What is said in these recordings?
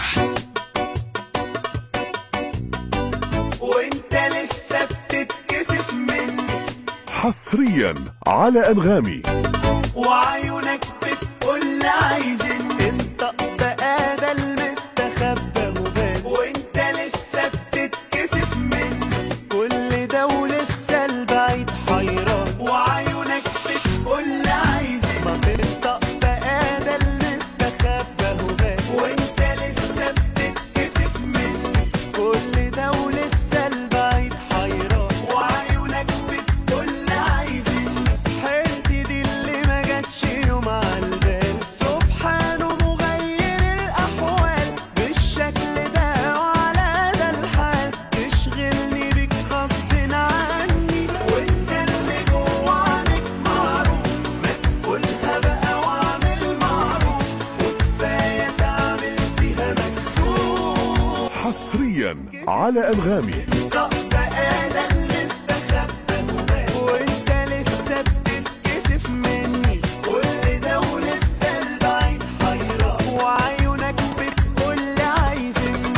وانت لسه بتتكسف مني حصريا على أنغامي وعيونك بتقول عايزين انت بقى ده المستخبى وبان وانت لسه بتتكسف مني كل ده ولسه البعيد حيران وعيونك بتقول عايزين ما تنطق بقى ده المستخبى وبان وانت لسه بتتكسف مني كل ده ولسه البعيد حيران وعيونك بتقول عايزين حيرتي دي اللي ما جاتش يوم على البال سبحانه مغير الاحوال بالشكل ده وعلى ده الحال تشغلني بيك غصب عني وانت اللي جوه عنك معروف ما تقولها بقى واعمل معروف وكفايه تعمل فيها مكسوف حصريا على أنغامي طب بقى ده المستخبى وبان وانت لسه بتتكسف مني كل ده ولسه البعيد حيران وعيونك بتقول عايزني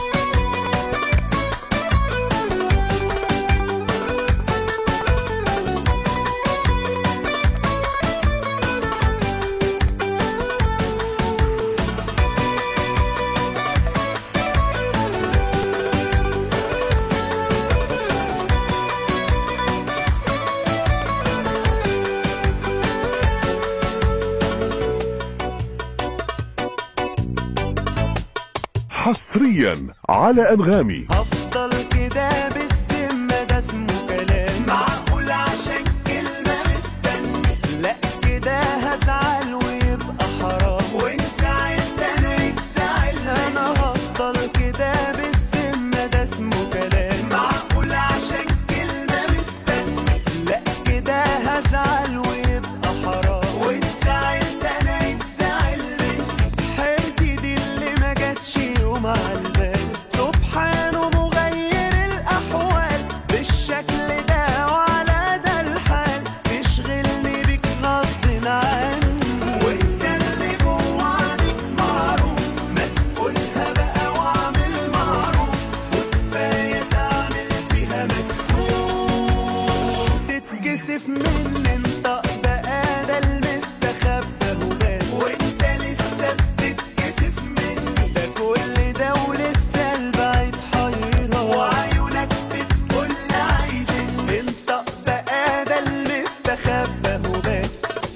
حصريا على أنغامي افضل كده بالذمه ده اسمه كلام معقول عشان كلمه مستني لا كده هزعل ويبقى حرام وان زعلت انا يتزعل انا هفضل كده بالذمه ده اسمه كلام معقول عشان كلمه مستني لا كده هزعل ويبقى حرام وان زعلت انا يتزعل مني حيرتي دي اللي ما جاتش يوم على البال سبحانه مغير الاحوال بالشكل ده وعلى ده الحال تشغلني بيك غصب عني وانت اللي جوه عنك معروف ما تقولها بقى واعمل معروف وكفايه تعمل فيها مكسوف تتكسف مني انت بقى ده المستخبى وبان وانت لسه بتتكسف مني ده كل ده ولسه البعيد حيران وعيونك بتقول عايزين انت بقى ده المستخبى وبان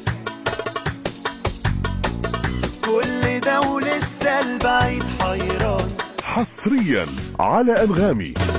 كل ده ولسه البعيد حيران حصريا على أنغامي